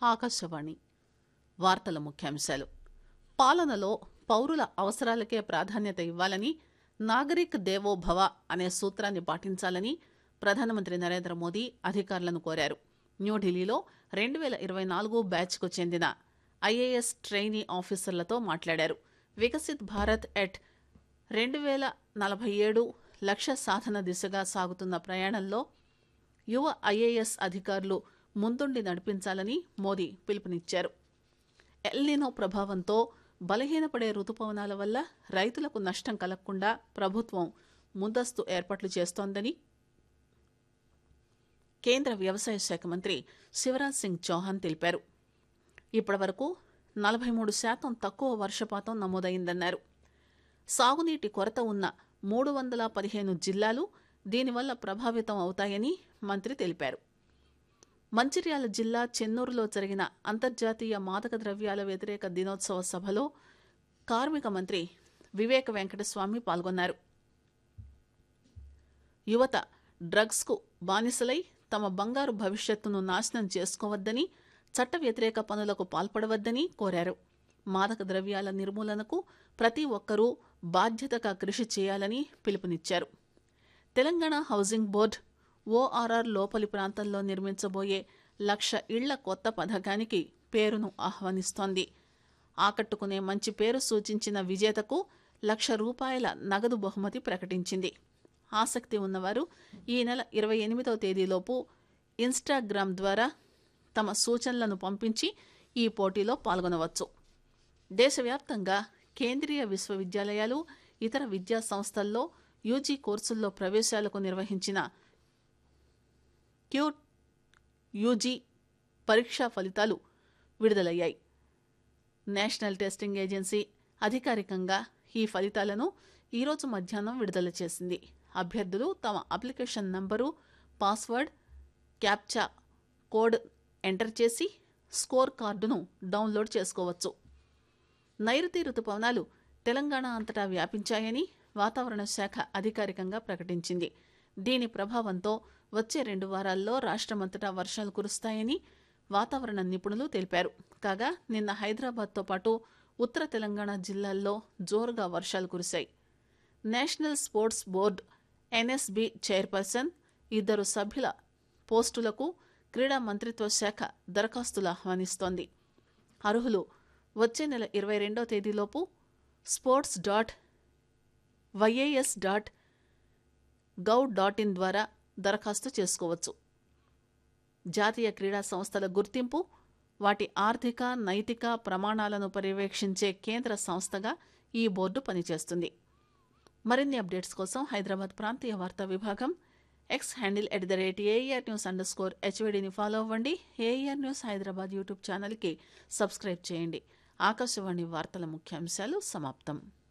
ఆకాశవాణి వార్తల ముఖ్యాంశాలు పాలనలో పౌరుల అవసరాలకే ప్రాధాన్యత ఇవ్వాలని నాగరిక్ దేవో భవ అనే సూత్రాన్ని పాటించాలని ప్రధానమంత్రి నరేంద్ర మోదీ అధికారులను కోరారు న్యూఢిల్లీలో రెండు పేల ఇరవై నాలుగు బ్యాచ్కు చెందిన ఐఏఎస్ ట్రైనీ ఆఫీసర్లతో మాట్లాడారు వికసిత్ భారత్ ఎట్ రెండు వేల నలభై ఏడు లక్ష్య సాధన దిశగా సాగుతున్న ప్రయాణంలో యువ ఐఏఎస్ అధికారులు ముందుండి నడిపించాలని మోదీ పిలుపునిచ్చారు ఎల్నినో ప్రభావంతో బలహీనపడే రుతుపవనాల వల్ల రైతులకు నష్టం కలగకుండా ప్రభుత్వం ముందస్తు ఏర్పాట్లు చేస్తోందని కేంద్ర వ్యవసాయ శాఖ మంత్రి శివరాజ్ సింగ్ చౌహాన్ తెలిపారు ఇప్పటివరకు నలభై మూడు శాతం తక్కువ వర్షపాతం నమోదైందన్నారు సాగునీటి కొరత ఉన్న మూడు వందల పదిహేను జిల్లాలు దీనివల్ల ప్రభావితం అవుతాయని మంత్రి తెలిపారు మంచిర్యాల జిల్లా చెన్నూరులో జరిగిన అంతర్జాతీయ మాదక ద్రవ్యాల వ్యతిరేక దినోత్సవ సభలో కార్మిక మంత్రి వివేక వెంకటస్వామి పాల్గొన్నారు యువత డ్రగ్స్కు బానిసలై తమ బంగారు భవిష్యత్తును నాశనం చేసుకోవద్దని చట్ట వ్యతిరేక పనులకు పాల్పడవద్దని కోరారు మాదక ద్రవ్యాల నిర్మూలనకు ప్రతి ఒక్కరూ బాధ్యతగా కృషి చేయాలని పిలుపునిచ్చారు తెలంగాణ హౌసింగ్ బోర్డు ఓఆర్ఆర్ లోపలి ప్రాంతంలో నిర్మించబోయే లక్ష ఇళ్ల కొత్త పథకానికి పేరును ఆహ్వానిస్తోంది ఆకట్టుకునే మంచి పేరు సూచించిన విజేతకు లక్ష రూపాయల నగదు బహుమతి ప్రకటించింది ఆసక్తి ఉన్నవారు ఈ నెల ఇరవై ఎనిమిదవ తేదీలోపు ఇన్స్టాగ్రామ్ ద్వారా తమ సూచనలను పంపించి ఈ పోటీలో పాల్గొనవచ్చు దేశవ్యాప్తంగా కేంద్రీయ విశ్వవిద్యాలయాలు ఇతర విద్యా సంస్థల్లో యూజీ కోర్సుల్లో ప్రవేశాలకు నిర్వహించిన క్యూట్ యూజీ పరీక్షా ఫలితాలు విడుదలయ్యాయి నేషనల్ టెస్టింగ్ ఏజెన్సీ అధికారికంగా ఈ ఫలితాలను ఈరోజు మధ్యాహ్నం విడుదల చేసింది అభ్యర్థులు తమ application number password captcha code enter చేసి స్కోర్ కార్డును డౌన్లోడ్ చేసుకోవచ్చు నైరుతి రుతుపవనాలు తెలంగాణ అంతటా వ్యాపించాయని వాతావరణ శాఖ అధికారికంగా ప్రకటించింది దీని ప్రభావంతో వచ్చే రెండు వారాల్లో రాష్ట్రమంతటా వర్షాలు కురుస్తాయని వాతావరణ నిపుణులు తెలిపారు కాగా నిన్న హైదరాబాద్తో పాటు ఉత్తర తెలంగాణ జిల్లాల్లో జోరుగా వర్షాలు కురిశాయి national sports board NSB chairperson ఇద్దరు సభ్యుల పోస్టులకు క్రీడా మంత్రిత్వ శాఖ దరఖాస్తులు ఆహ్వానిస్తోంది అర్హులు వచ్చే నెల ఇరవై రెండో తేదీలోపు sports dot YAS dot gov dot in ద్వారా దరఖాస్తు చేసుకోవచ్చు జాతీయ క్రీడా సంస్థల గుర్తింపు వాటి ఆర్థిక నైతిక ప్రమాణాలను పర్యవేక్షించే కేంద్ర సంస్థగా ఈ బోర్డు పనిచేస్తుంది మరిన్ని అప్డేట్స్ కోసం హైదరాబాద్ ప్రాంతీయ వార్తా విభాగం X handle at the rate AIR news underscore హెచ్వీడీని ఫాలో అవ్వండి ఏఈఆర్ న్యూస్ హైదరాబాద్ యూట్యూబ్ ఛానల్కి సబ్స్క్రైబ్ చేయండి ఆకాశవాణి వార్తల ముఖ్యాంశాలు సమాప్తం